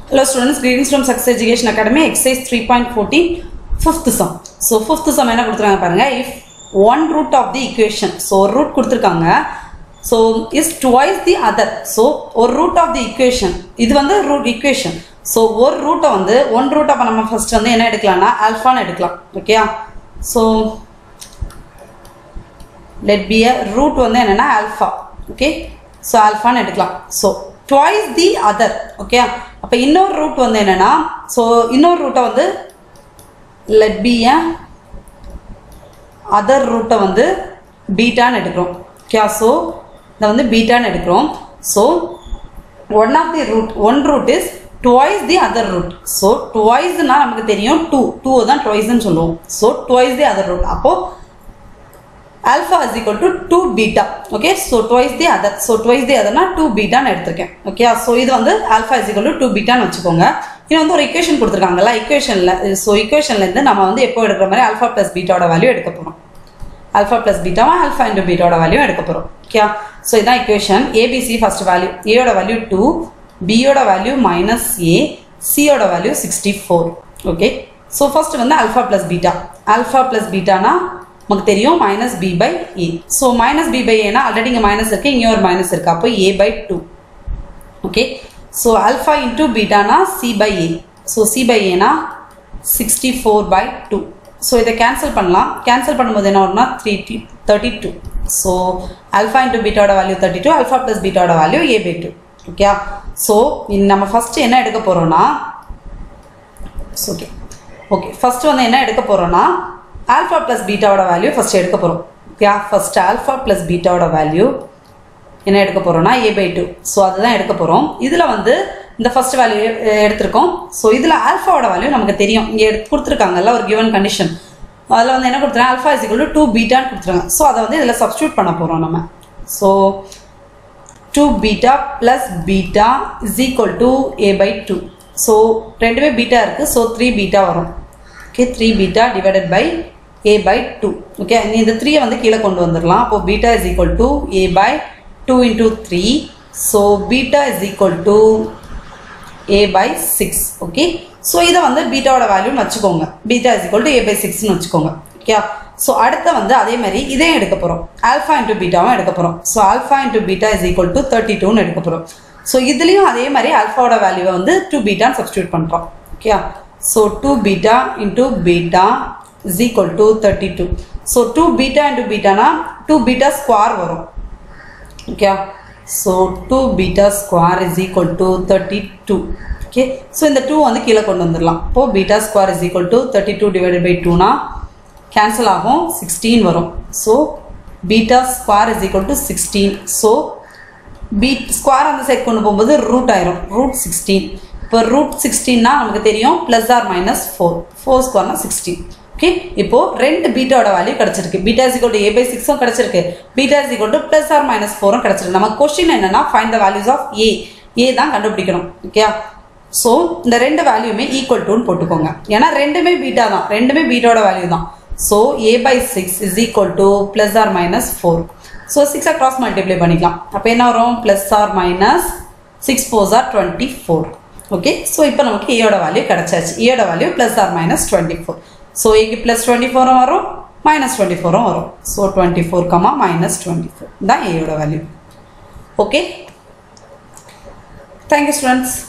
Hello students, greetings from Success Education Academy, exercise 3.14, fifth sum. So fifth sum என்ன கொடுத்துருக்காங்க பாருங்க if one root of the equation, so ஒரு root கொடுத்துருக்காங்க so is twice the other, so ஒரு root of the equation, இது வந்து root equation, so ஒரு ரூட்டை வந்து ஒன் ரூட் அப்போ நம்ம ஃபர்ஸ்ட் வந்து என்ன எடுக்கலாம்னா ஆல்ஃபான்னு எடுக்கலாம் ஓகேயா so let be a root வந்து என்னென்னா ஆல்ஃபா ஓகே ஸோ ஆல்ஃபான்னு எடுக்கலாம் so twice the other okay அப்போ இன்னொரு ரூட் வந்து என்னென்னா ஸோ இன்னொரு ரூட்டை வந்து லெட் பி அ அதர் ரூட்டை வந்து பீட்டான்னு எடுக்கிறோம் ஓகே ஸோ இதை வந்து பீட்டான்னு எடுக்கிறோம் so one of the root one root is twice the other root so டுவைஸ்னா நமக்கு தெரியும் டூ டூ தான் டுவைஸ்ன்னு சொல்லுவோம் so twice the other root அப்போது alpha is equal to two beta okay so twice the other so twice the அதர்னா two பீட்டான்னு எடுத்திருக்கேன் ஓகே ஸோ இது வந்து alpha is equal to two பீட்டான்னு வச்சுக்கோங்க இது வந்து ஒரு இக்குவேஷன் கொடுத்துருக்காங்கல்ல இக்குவேஷனில் ஸோ இக்குவேஷன்லேருந்து நம்ம வந்து எப்போ எடுக்கிற மாதிரி ஆல்ஃபா ப்ளஸ் பீட்டாவோட வேல்யூ எடுக்க போகிறோம் ஆல்ஃபா ப்ளஸ் பீட்டாவா ஆல்ஃபா இன்டு பீட்டாவோட வேல்யூ எடுக்க போகிறோம் ஓகே ஸோ இதான் இக்குவேஷன் ஏபிசி ஃபர்ஸ்ட் வேல்யூ ஏயோட வேல்யூ டூ பியோட வேல்யூ மைனஸ் ஏ சியோட value sixty four okay so first வந்து alpha plus beta alpha plus பீட்டானா நமக்கு தெரியும் minus B by A so minus B by ஏனா ஆல்ரெடி இங்கே மைனஸ் இருக்குது இங்கே ஒரு மைனஸ் இருக்குது அப்போ A by two okay so alpha into பீட்டானா C by A so C by ஏனா sixty four by two so இதை கேன்சல் பண்ணலாம் கேன்சல் பண்ணும்போது என்ன வரும்னா thirty thirty two so alpha into பீட்டாவோட value thirty two alpha plus பீட்டாவோட value A by two okay so நம்ம first என்ன எடுக்க போகிறோன்னா ஓகே ஓகே ஃபஸ்ட்டு வந்து என்ன எடுக்க போகிறோன்னா ஆல்ஃபா ப்ளஸ் பீட்டாவோட வேல்யூ ஃபஸ்ட் எடுக்க போகிறோம் ஓகே ஃபஸ்ட் ஆல்ஃபா ப்ளஸ் பீட்டாவோட வேல்யூ என்ன எடுக்க போகிறோம்னா ஏ பை டூ ஸோ அதுதான் எடுக்க போகிறோம் இதில் வந்து இந்த ஃபர்ஸ்ட் வேல்யூ எடுத்திருக்கோம் ஸோ இதில் ஆல்ஃபாவோட வேல்யூ நமக்கு தெரியும் இங்கே எடுத்து கொடுத்துருக்காங்கல்ல ஒரு கிவன் கண்டிஷன் அதில் வந்து என்ன கொடுத்துருக்காங்க ஆல்ஃபா இஸ் ஈக்குவல் டூ பீட்டான்னு கொடுத்துருக்காங்க ஸோ அதை வந்து இதில் சப்ஸ்டியூட் பண்ண போகிறோம் நம்ம so two beta plus beta is equal to A by two so ரெண்டுமே பீட்டா இருக்குது ஸோ த்ரீ பீட்டா வரும் okay three beta divided by A by two okay இந்த த்ரீயை வந்து கீழே கொண்டு வந்துடலாம் அப்போது beta is equal to A by two into three so beta is equal to A by six okay so இதை வந்து பீட்டாவோட வேல்யூன்னு வச்சுக்கோங்க beta is equal to A by சிக்ஸ்னு வச்சுக்கோங்க ஓகே ஸோ அடுத்த வந்து அதே மாதிரி இதையும் எடுக்க போகிறோம் ஆல்ஃபா இன்டூ பீட்டாவும் எடுக்க போகிறோம் so alpha into beta is equal to thirty டூன்னு எடுக்க போகிறோம் ஸோ இதுலேயும் அதே மாதிரி ஆல்ஃபாவோட வேல்யூவை வந்து டூ பீட்டான்னு சப்ஸ்டியூட் பண்ணுறோம் okay so two beta into beta is equal to thirty two so two beta into பீட்டானா டூ பீட்டா ஸ்கொயர் வரும் okay so two beta square is equal to thirty two okay so இந்த two வந்து கீழே கொண்டு வந்துடலாம் இப்போது beta square is equal to thirty two divided by டூனா cancel ஆகும் சிக்ஸ்டீன் வரும் so beta square is equal to sixteen so beat square அந்த சைட் கொண்டு போகும்போது ரூட் ஆயிரும் ரூட் சிக்ஸ்டீன் இப்போ ரூட் சிக்ஸ்டீன்னா நமக்கு தெரியும் plus or minus four four ஸ்கொயர்னா சிக்ஸ்டீன் ஓகே இப்போ ரெண்டு பீட்டாவோட வேல்யூ கிடச்சிருக்கு beta is equal to A by சிக்ஸும் கிடச்சிருக்கு beta is equal to plus or minus ஃபோரும் கிடச்சிருக்கு நம்ம கொஸ்டின் என்னன்னா find the values of A A தான் கண்டுபிடிக்கணும் ஓகே ஸோ இந்த ரெண்டு வேல்யூமே ஈக்குவல் டுன்னு போட்டுக்கோங்க ஏன்னா ரெண்டுமே பீட்டா தான் ரெண்டுமே பீட்டாவோட வேல்யூ தான் so A by six is equal to plus or minus four so சிக்ஸை க்ராஸ் மல்டிப்ளை பண்ணிக்கலாம் அப்போ என்ன வரும் plus or minus six fours or twenty four okay so இப்போ நமக்கு ஏயோட வேல்யூ கிடச்சாச்சு ஏயோட value plus or minus twenty four so ஏக்கு ப்ளஸ் டுவெண்ட்டி ஃபோரும் வரும் மைனஸ் டுவெண்ட்டி ஃபோரும் வரும் so twenty four comma minus twenty four தான் ஏயோட வேல்யூ ஓகே தேங்க்யூ ஸ்டூடெண்ட்ஸ்